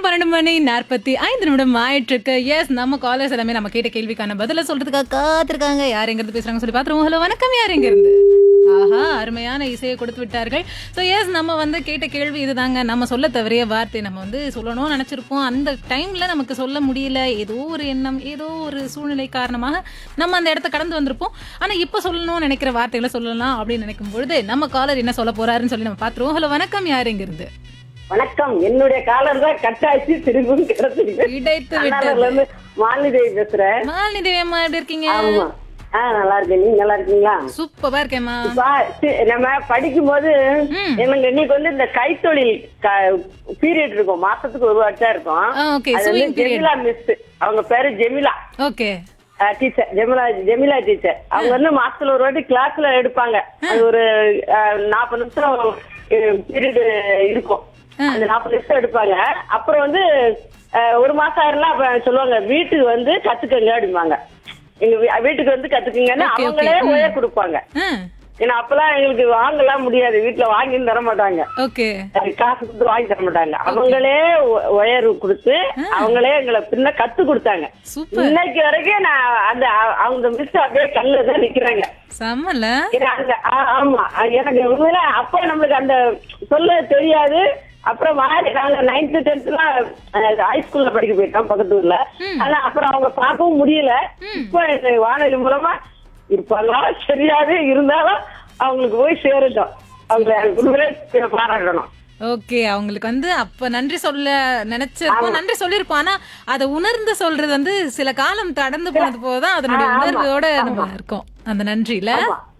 பன்னெண்டு மணி நாற்பத்தி ஐந்து நிமிடம் ஆயிட்டிருக்கு எஸ் நம்ம காலர்ஸ் எல்லாமே நம்ம கேட்ட கேள்விக்கான பதில சொல்றதுக்காக காத்திருக்காங்க யார் எங்க இருந்து பேசுறாங்க சொல்லி பாத்துருவோம் ஹலோ வணக்கம் யார் எங்க இருந்து ஆஹா அருமையான இசையை கொடுத்து விட்டார்கள் ஸோ எஸ் நம்ம வந்து கேட்ட கேள்வி இதுதாங்க நம்ம சொல்ல தவறிய வார்த்தை நம்ம வந்து சொல்லணும்னு நினச்சிருப்போம் அந்த டைமில் நமக்கு சொல்ல முடியல ஏதோ ஒரு எண்ணம் ஏதோ ஒரு சூழ்நிலை காரணமாக நம்ம அந்த இடத்த கடந்து வந்திருப்போம் ஆனால் இப்போ சொல்லணும்னு நினைக்கிற வார்த்தைகளை சொல்லலாம் அப்படின்னு நினைக்கும் பொழுது நம்ம காலர் என்ன சொல்ல போறாருன்னு சொல்லி நம்ம பார்த்துருவோம் ஹலோ வணக்கம் யார் எங்க இருந்து வணக்கம் என்னுடைய காலர் தான் கட் ஆயிடுச்சு திரும்பவும் கிடைச்சிருக்கு கிடைத்து கர்நாடகால விட்டது இருந்து மாலிதேவி பேசுறேன் மாலினி தேவி அம்மா எப்படி இருக்கீங்க ஆமா ஆ நல்லா இருக்கேன் நீங்க நல்லா இருக்கீங்களா சூப்பரா இருக்கேம்மா இப்ப சி- நம்ம படிக்கும் போது ம். எனக்கு இன்னைக்கு வந்து இந்த கைத்தொழில் பீரியட் இருக்கும் மாசத்துக்கு ஒரு வாட்சா இருக்கும் ஓகே அது சூயிங் வந்து பீரியட் ஜெமிலா மிஸ் அவங்க பேரு Jemila okay teacher Jemila Jemila teacher அவங்க வந்து மாசத்துல ஒரு வாட்டி கிளாஸ்ல எடுப்பாங்க அது ஒரு நாற்பது நிமிஷம் பீரியட் இருக்கும் அந்த நாற்பது நிமிஷம் எடுப்பாங்க அப்புறம் வந்து அஹ், ஒரு மாசம் ஆயிரலாம் அப்ப சொல்லுவாங்க வீட்டுக்கு வந்து கத்துக்கங்க அப்படிம்பாங்க எங்க வீ- வீட்டுக்கு வந்து கத்துக்குங்கன்னு Okay, okay. அவங்களே உயர் கொடுப்பாங்க ஆ ஏன்னா அப்பெல்லாம் எங்களுக்கு வாங்கலாம் முடியாது வீட்டுல வாங்கி தர மாட்டாங்க ஓகே அது காசு கொடுத்து வாங்கி தர மாட்டாங்க அவங்களே உ- உயர்வு கொடுத்து அவங்களே எங்களை பின்ன கத்து கொடுத்தாங்க சூப்பர் இன்னைக்கு வரைக்கும் நான் அந்த அ- அவங்க மிஸ் அப்படியே கல்ல தான் நிக்கிறாங்க செம்மல ஏன்னா அந்த- ஆ- ஆமா அது எனக்கு உண்மையில அப்ப நம்மளுக்கு அந்த சொல்ல தெரியாது அப்புறம் மாறி நாங்க நைன்த் டென்த்லாம் ஹைஸ்கூல்ல படிக்க போயிட்டோம் பக்கத்து ஊர்ல ஆனா அப்புறம் அவங்க பார்க்கவும் முடியல இப்ப இந்த வானொலி மூலமா இருப்பாங்களா தெரியாது இருந்தாலும் அவங்களுக்கு போய் சேரட்டும் அவங்களை உண்மையிலே பாராட்டணும் ஓகே அவங்களுக்கு வந்து அப்ப நன்றி சொல்ல நினைச்சிருப்போம் நன்றி சொல்லிருப்போம் ஆனா அதை உணர்ந்து சொல்றது வந்து சில காலம் கடந்து போனது போதுதான் அதனுடைய உணர்வோட நம்ம இருக்கோம் அந்த நன்றில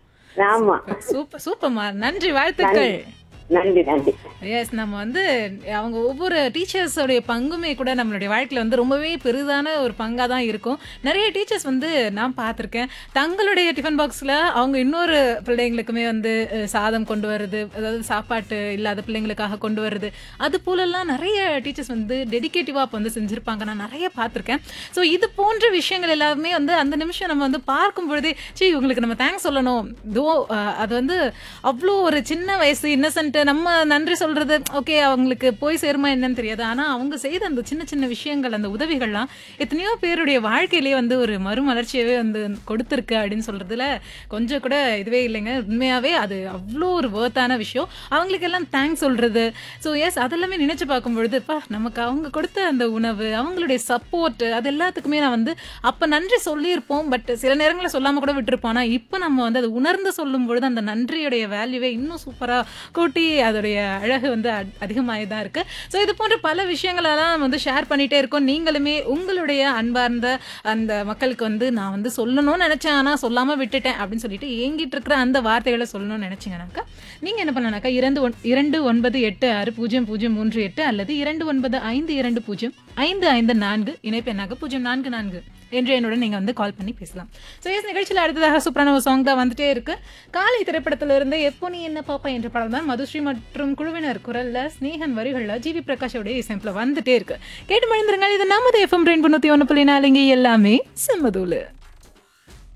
ஆமா சூப்பர் சூப்பர்மா நன்றி வாழ்த்துக்கள் நன்றி நன்றி எஸ் நம்ம வந்து அவங்க ஒவ்வொரு டீச்சர்ஸோடைய பங்குமே கூட நம்மளுடைய வாழ்க்கையில் வந்து ரொம்பவே பெரிதான ஒரு பங்காக தான் இருக்கும் நிறைய டீச்சர்ஸ் வந்து நான் பார்த்துருக்கேன் தங்களுடைய டிஃபன் பாக்ஸில் அவங்க இன்னொரு பிள்ளைங்களுக்குமே வந்து அஹ், சாதம் கொண்டு வருது அதாவது சாப்பாட்டு இல்லாத பிள்ளைங்களுக்காக கொண்டு வருது அது போலெல்லாம் நிறைய டீச்சர்ஸ் வந்து டெடிகேட்டிவாக அப்போ வந்து செஞ்சுருப்பாங்க நான் நிறைய பார்த்துருக்கேன் ஸோ இது போன்ற விஷயங்கள் எல்லாமே வந்து அந்த நிமிஷம் நம்ம வந்து பார்க்கும் பொழுதே சரி இவங்களுக்கு நம்ம தேங்க்ஸ் சொல்லணும் தோ அஹ், அது வந்து அவ்வளோ ஒரு சின்ன வயசு இன்னசென்ட் நம்ம நன்றி சொல்றது ஓகே அவங்களுக்கு போய் சேருமா என்னன்னு தெரியாது ஆனா அவங்க செய்த அந்த சின்ன சின்ன விஷயங்கள் அந்த உதவிகள்லாம் எத்தனையோ பேருடைய வாழ்க்கையிலேயே வந்து ஒரு மறுமலர்ச்சியவே வந்து கொடுத்துருக்கு அப்படின்னு சொல்றதுல கொஞ்சம் கூட இதுவே இல்லைங்க உண்மையாவே அது அவ்வளோ ஒரு வேர்த்தான விஷயம் அவங்களுக்கெல்லாம் தேங்க்ஸ் சொல்றது ஸோ எஸ் அதெல்லாமே நினைச்சு பார்க்கும் பொழுது பா நமக்கு அவங்க கொடுத்த அந்த உணவு அவங்களுடைய சப்போர்ட் அது எல்லாத்துக்குமே நான் வந்து அப்ப நன்றி சொல்லியிருப்போம் பட் சில நேரங்களில் சொல்லாம கூட விட்டுருப்போம் ஆனா இப்போ நம்ம வந்து அது உணர்ந்து சொல்லும் பொழுது அந்த நன்றியுடைய வேல்யூவே இன்னும் சூப்பரா கூட்டி அதோடைய அழகு வந்து அதிகமாகி தான் இருக்கு ஸோ இது போன்ற பல விஷயங்களெல்லாம் நம்ம வந்து ஷேர் பண்ணிட்டே இருக்கோம் நீங்களுமே உங்களுடைய அன்பார்ந்த அந்த மக்களுக்கு வந்து நான் வந்து சொல்லணும்னு நினைச்சேன் ஆனா சொல்லாம விட்டுட்டேன் அப்படின்னு சொல்லிட்டு ஏங்கிட்டு இருக்கிற அந்த வார்த்தைகளை சொல்லணும்னு நினைச்சீங்கன்னாக்கா நீங்க என்ன பண்ணலாம்னாக்கா இரண்டு ஒன் இரண்டு ஒன்பது எட்டு ஆறு பூஜ்ஜியம் பூஜ்ஜியம் மூன்று எட்டு அல்லது இரண்டு ஒன்பது ஐந்து இரண்டு பூஜ்ஜியம் ஐந்து ஐந்து நான்கு இணைப்பு எண்ணாக பூஜ்ஜியம் நான்கு நான்கு என்று என்னோட நீங்க வந்து கால் பண்ணி பேசலாம் ஸோ எஸ் நிகழ்ச்சியில் அடுத்ததாக சூப்பரான ஒரு சாங் தான் வந்துட்டே இருக்கு காலை திரைப்படத்திலிருந்து எப்போ நீ என்ன பாப்பா என்ற படம் தான் மதுஸ்ரீ மற்றும் குழுவினர் குரல்ல ஸ்னேகன் வரிகள்ல ஜிவி பிரகாஷோடைய இசைப்பில் வந்துட்டே இருக்கு கேட்டு மழிந்திருங்கள் இது நமது எஃப்எம் ரெயின் தொண்ணூத்தி ஒன்று புள்ளி நாலுங்க எல்லாமே செம்மதூலு